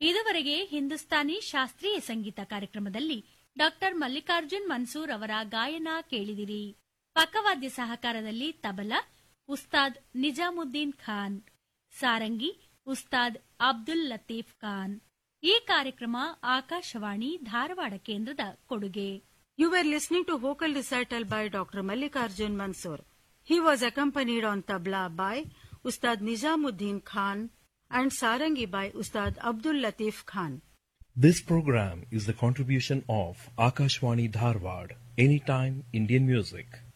ಇದುವರೆಗೆ ಹಿಂದೂಸ್ತಾನಿ ಶಾಸ್ತ್ರೀಯ ಸಂಗೀತ ಕಾರ್ಯಕ್ರಮದಲ್ಲಿ ಡಾಕ್ಟರ್ ಮಲ್ಲಿಕಾರ್ಜುನ್ ಮನ್ಸೂರ್ ಅವರ ಗಾಯನ ಕೇಳಿದಿರಿ ಪಕ್ಕವಾದ್ಯ ಸಹಕಾರದಲ್ಲಿ ತಬಲಾ ಉಸ್ತಾದ್ ನಿಜಾಮುದ್ದೀನ್ ಖಾನ್ ಸಾರಂಗಿ ಉಸ್ತಾದ್ ಅಬ್ದುಲ್ ಲತೀಫ್ ಖಾನ್ ಈ ಕಾರ್ಯಕ್ರಮ ಆಕಾಶವಾಣಿ ಧಾರವಾಡ ಕೇಂದ್ರದ ಕೊಡುಗೆ You were listening to vocal recital by Dr. Mallikarjun Mansoor. He was accompanied on tabla by Ustad Nizamuddin Khan and sarangi by Ustad Abdul Latif Khan. This program is the contribution of Akashwani Dharwad, Anytime Indian Music.